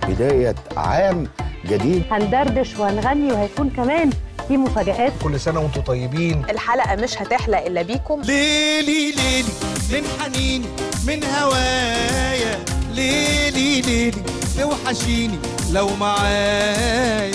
بداية عام جديد هندردش وهنغني وهيكون كمان في مفاجآت كل سنة وانتم طيبين الحلقة مش هتحلق إلا بيكم ليلي ليلي من حنيني من هوايا ليلي ليلي توحشيني لو معايا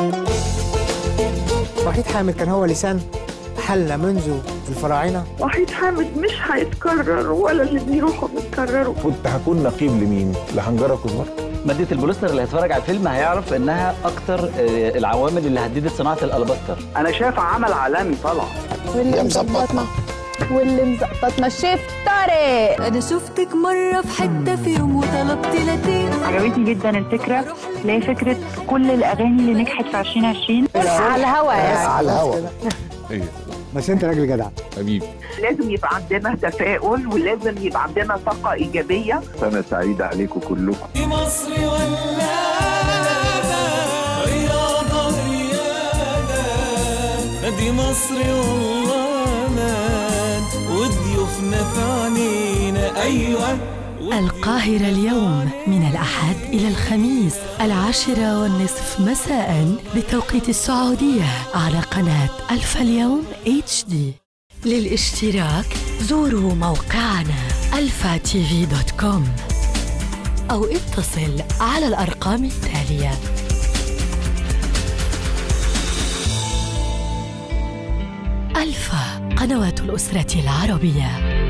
وحيد حامد كان هو لسان حل منذ الفراعنة وحيد حامد مش هيتكرر ولا اللي بيروحوا بيتكرروا كنت هكون نقيب لمين؟ لحنجرة كزبرة مادة البوليستر اللي هيتفرج على الفيلم هيعرف انها اكتر آه، العوامل اللي هددت صناعة الالبستر انا شايف عمل عالمي طبعا واللي مظبطنا واللي مظبطنا الشيف طارق انا شفتك مره في حته في يوم وطلبت لاتيه عجبتني جدا الفكرة اللي هي فكرة كل الأغاني اللي نجحت في 2020 على الهوا يعني على الهوا بس انت راجل جدع حبيبي لازم يبقى عندنا تفاؤل ولازم يبقى عندنا طاقة إيجابية سنة سعيدة عليكم كلكم دي مصر ولادة رياضة ريادة دي مصر والله مان وضيوفنا في عنينا أيوة القاهرة اليوم من الأحد إلى الخميس العاشرة والنصف مساء بتوقيت السعودية على قناة ألف اليوم اتش دي للاشتراك زوروا موقعنا الفا تي في دوت كوم أو اتصل على الأرقام التالية ألفا قنوات الأسرة العربية